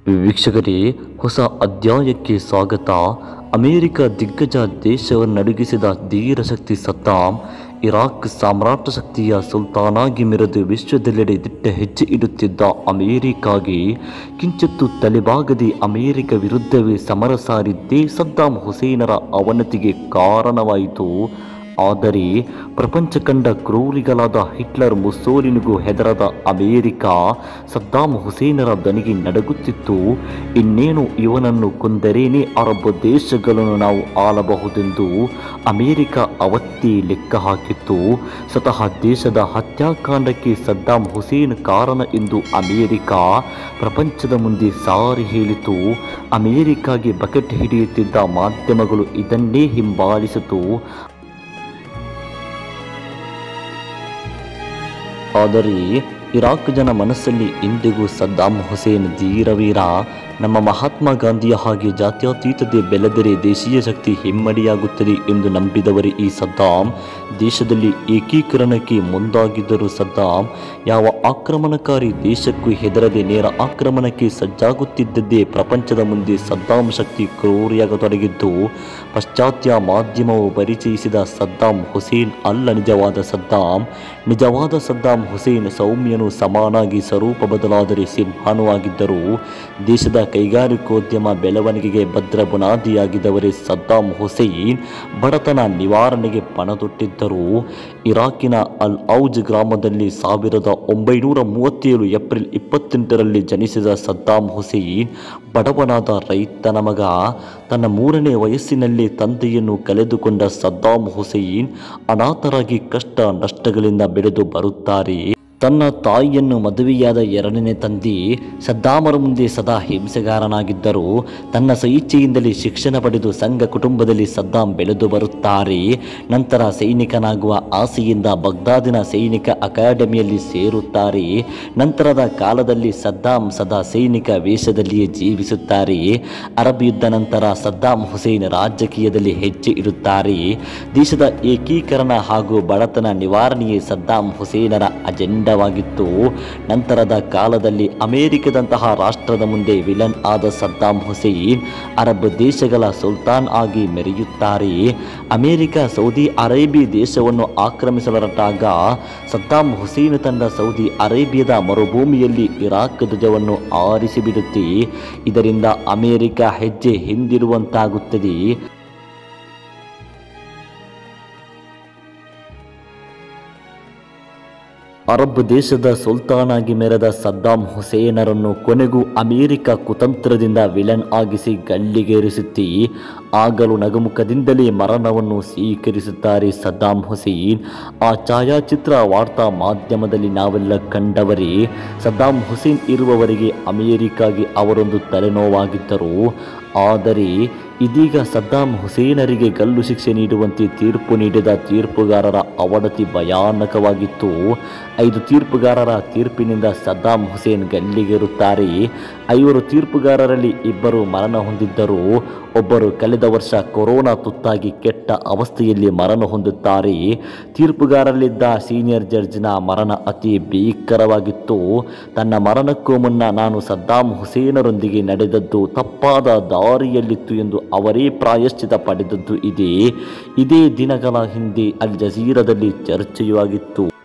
ವೀಕ್ಷಕರೇ ಹೊಸ ಅಧ್ಯಾಯಕ್ಕೆ ಸ್ವಾಗತ ಅಮೆರಿಕ ದಿಗ್ಗಜ ದೇಶವನ್ನು ನಡುಗಿಸಿದ ಧೀರ ಶಕ್ತಿ ಸದ್ದಾಂ ಇರಾಕ್ ಸಾಮ್ರಾಟ ಶಕ್ತಿಯ ಸುಲ್ತಾನಾಗಿ ಮೆರೆದು ವಿಶ್ವದೆಲ್ಲೆಡೆ ದಿಟ್ಟ ಹೆಜ್ಜೆ ಇಡುತ್ತಿದ್ದ ಅಮೆರಿಕಾಗೆ ಕಿಂಚಿತ್ತು ತಲೆಬಾಗದೆ ಅಮೆರಿಕ ವಿರುದ್ಧವೇ ಸಮರ ಸಾರಿದ್ದೇ ಸದ್ದಾಂ ಹುಸೇನರ ಅವನತಿಗೆ ಕಾರಣವಾಯಿತು ಆದರೆ ಪ್ರಪಂಚ ಕಂಡ ಕ್ರೂರಿಗಳಾದ ಹಿಟ್ಲರ್ ಮುಸೋಲಿನಿಗೂ ಹೆದರದ ಅಮೇರಿಕ ಸದ್ದಾಂ ಹುಸೇನರ ದನಿಗೆ ನಡಗುತ್ತಿತ್ತು ಇನ್ನೇನು ಇವನನ್ನು ಕೊಂದರೇನೆ ಅರಬ್ ದೇಶಗಳನ್ನು ನಾವು ಆಳಬಹುದೆಂದು ಅಮೇರಿಕ ಅವತ್ತೇ ಲೆಕ್ಕ ಹಾಕಿತ್ತು ಸ್ವತಃ ದೇಶದ ಹತ್ಯಾಕಾಂಡಕ್ಕೆ ಸದ್ದಾಂ ಹುಸೇನ್ ಕಾರಣ ಎಂದು ಅಮೇರಿಕ ಪ್ರಪಂಚದ ಮುಂದೆ ಸಾರಿ ಹೇಳಿತು ಅಮೇರಿಕಾಗೆ ಬಕೆಟ್ ಹಿಡಿಯುತ್ತಿದ್ದ ಮಾಧ್ಯಮಗಳು ಇದನ್ನೇ ಹಿಂಬಾಲಿಸಿತು ಆದರೆ ಇರಾಕ್ ಜನ ಮನಸ್ಸಲ್ಲಿ ಇಂದಿಗೂ ಸದ್ದಾಂ ಹುಸೇನ್ ಧೀರವೀರ ನಮ್ಮ ಮಹಾತ್ಮ ಗಾಂಧಿಯ ಹಾಗೆ ಜಾತ್ಯತೀತತೆ ಬೆಳೆದರೆ ದೇಶೀಯ ಶಕ್ತಿ ಹಿಮ್ಮಡಿಯಾಗುತ್ತದೆ ಎಂದು ನಂಬಿದವರೇ ಈ ಸದ್ದಾಂ ದೇಶದಲ್ಲಿ ಏಕೀಕರಣಕ್ಕೆ ಮುಂದಾಗಿದ್ದರು ಸದ್ದಾಂ ಯಾವ ಆಕ್ರಮಣಕಾರಿ ದೇಶಕ್ಕೂ ಹೆದರದೆ ನೇರ ಆಕ್ರಮಣಕ್ಕೆ ಸಜ್ಜಾಗುತ್ತಿದ್ದದ್ದೇ ಪ್ರಪಂಚದ ಮುಂದೆ ಸದ್ದಾಂ ಶಕ್ತಿ ಕ್ರೂರಿಯಾಗತೊಡಗಿದ್ದು ಪಾಶ್ಚಾತ್ಯ ಮಾಧ್ಯಮವು ಪರಿಚಯಿಸಿದ ಸದ್ದಾಂ ಹುಸೇನ್ ಅಲ್ಲ ನಿಜವಾದ ಸದ್ದಾಂ ನಿಜವಾದ ಸದ್ದಾಂ ಹುಸೇನ್ ಸೌಮ್ಯನು ಸಮಾನಾಗಿ ಸ್ವರೂಪ ಬದಲಾದರೆ ಸಿಂಹನೂ ಆಗಿದ್ದರು ದೇಶದ ಕೈಗಾರಿಕೋದ್ಯಮ ಬೆಳವಣಿಗೆಗೆ ಭದ್ರ ಬುನಾದಿಯಾಗಿದ್ದವರೇ ಸದ್ದಾಂ ಹುಸೇನ್ ಬಡತನ ನಿವಾರಣೆಗೆ ಪಣತೊಟ್ಟಿದ್ದರು ಇರಾಕಿನ ಅಲ್ ಔಜ್ ಗ್ರಾಮದಲ್ಲಿ ಸಾವಿರದ ಒಂಬೈನೂರ ಮೂವತ್ತೇಳು ಏಪ್ರಿಲ್ ಇಪ್ಪತ್ತೆಂಟರಲ್ಲಿ ಜನಿಸಿದ ಸದ್ದಾಂ ಹುಸೇನ್ ಬಡವನಾದ ರೈತನ ಮಗ ತನ್ನ ಮೂರನೇ ವಯಸ್ಸಿನಲ್ಲಿ ತಂದೆಯನ್ನು ಕಳೆದುಕೊಂಡ ಸದ್ದಾಂ ಹುಸೇನ್ ಅನಾಥರಾಗಿ ಕಷ್ಟ ನಷ್ಟಗಳಿಂದ ಬೆಳೆದು ಬರುತ್ತಾರೆ ತನ್ನ ತಾಯಿಯನ್ನು ಮದುವೆಯಾದ ಎರಡನೇ ತಂದೆ ಸದ್ದಾಮರ ಮುಂದೆ ಸದಾ ಹಿಂಸೆಗಾರನಾಗಿದ್ದರು ತನ್ನ ಸ್ವಇಚ್ಛೆಯಿಂದಲೇ ಶಿಕ್ಷಣ ಪಡೆದು ಸಂಘ ಕುಟುಂಬದಲ್ಲಿ ಸದ್ದಾಂ ಬೆಳೆದು ಬರುತ್ತಾರೆ ನಂತರ ಸೈನಿಕನಾಗುವ ಆಸೆಯಿಂದ ಬಗ್ದಾದಿನ ಸೈನಿಕ ಅಕಾಡೆಮಿಯಲ್ಲಿ ಸೇರುತ್ತಾರೆ ನಂತರದ ಕಾಲದಲ್ಲಿ ಸದ್ದಾಂ ಸದಾ ಸೈನಿಕ ವೇಷದಲ್ಲಿಯೇ ಜೀವಿಸುತ್ತಾರೆ ಅರಬ್ ಯುದ್ಧ ನಂತರ ಸದ್ದಾಂ ಹುಸೇನ್ ರಾಜಕೀಯದಲ್ಲಿ ಹೆಜ್ಜೆ ಇಡುತ್ತಾರೆ ದೇಶದ ಏಕೀಕರಣ ಹಾಗೂ ಬಡತನ ನಿವಾರಣೆಯೇ ಸದ್ದಾಂ ಹುಸೇನರ ಅಜೆಂಡವಾಗಿತ್ತು ನಂತರದ ಕಾಲದಲ್ಲಿ ಅಮೆರಿಕದಂತಹ ರಾಷ್ಟ್ರದ ಮುಂದೆ ವಿಲನ್ ಆದ ಸದ್ದಾಂ ಹುಸೇನ್ ಅರಬ್ ದೇಶಗಳ ಸುಲ್ತಾನ್ ಆಗಿ ಮೆರೆಯುತ್ತಾರೆ ಅಮೆರಿಕ ಸೌದಿ ಅರೇಬಿ ದೇಶವನ್ನು ಆಕ್ರಮಿಸಲೊರಟಾಗ ಸದ್ದಾಂ ಹುಸೇನ್ ತಂಡ ಸೌದಿ ಅರೇಬಿಯಾದ ಮರುಭೂಮಿಯಲ್ಲಿ ಇರಾಕ್ ಧ್ವಜವನ್ನು ಆರಿಸಿಬಿಡುತ್ತೆ ಇದರಿಂದ ಅಮೆರಿಕ ಹೆಜ್ಜೆ ಹಿಂದಿರುವಂತಾಗುತ್ತದೆ ಅರಬ್ ದೇಶದ ಸುಲ್ತಾನಾಗಿ ಮೆರೆದ ಸದ್ದಾಂ ಹುಸೇನರನ್ನು ಕೊನೆಗೂ ಅಮೆರಿಕ ಕುತಂತ್ರದಿಂದ ವಿಲನ್ ಆಗಿಸಿ ಗಲ್ಲಿಗೇರಿಸುತ್ತಿ ಆಗಲೂ ನಗುಮುಖದಿಂದಲೇ ಮರಣವನ್ನು ಸ್ವೀಕರಿಸುತ್ತಾರೆ ಸದ್ದಾಂ ಹುಸೇನ್ ಆ ಛಾಯಾಚಿತ್ರ ವಾರ್ತಾ ಮಾಧ್ಯಮದಲ್ಲಿ ನಾವೆಲ್ಲ ಕಂಡವರೇ ಸದ್ದಾಂ ಹುಸೇನ್ ಇರುವವರೆಗೆ ಅಮೆರಿಕಾಗೆ ಅವರೊಂದು ತಲೆನೋವಾಗಿದ್ದರು ಆದರೆ ಇದೀಗ ಸದ್ದಾಂ ಹುಸೇನರಿಗೆ ಗಲ್ಲು ಶಿಕ್ಷೆ ನೀಡುವಂತೆ ತೀರ್ಪು ನೀಡಿದ ತೀರ್ಪುಗಾರರ ಅವನತಿ ಭಯಾನಕವಾಗಿತ್ತು ಐದು ತೀರ್ಪುಗಾರರ ತೀರ್ಪಿನಿಂದ ಸದ್ದಾಂ ಹುಸೇನ್ ಗಲ್ಲಿಗೇರುತ್ತಾರೆ ಐವರು ತೀರ್ಪುಗಾರರಲ್ಲಿ ಇಬ್ಬರು ಮರಣ ಹೊಂದಿದ್ದರು ಒಬ್ಬರು ಕಳೆದ ವರ್ಷ ಕೊರೋನಾ ತುತ್ತಾಗಿ ಕೆಟ್ಟ ಅವಸ್ಥೆಯಲ್ಲಿ ಮರಣ ಹೊಂದುತ್ತಾರೆ ತೀರ್ಪುಗಾರರಲ್ಲಿದ್ದ ಸೀನಿಯರ್ ಜಡ್ಜ್ನ ಮರಣ ಅತಿ ಭೀಕರವಾಗಿತ್ತು ತನ್ನ ಮರಣಕ್ಕೂ ಮುನ್ನ ನಾನು ಸದ್ದಾಂ ಹುಸೇನರೊಂದಿಗೆ ನಡೆದದ್ದು ತಪ್ಪಾದ ದಾರಿಯಲ್ಲಿತ್ತು ಎಂದು ಅವರೇ ಪ್ರಾಯಶ್ಚಿತ ಪಡೆದದ್ದು ಇದೆ ಇದೇ ದಿನಗಳ ಹಿಂದೆ ಅಲ್ ಜಜೀರದಲ್ಲಿ ಚರ್ಚೆಯೂ ಆಗಿತ್ತು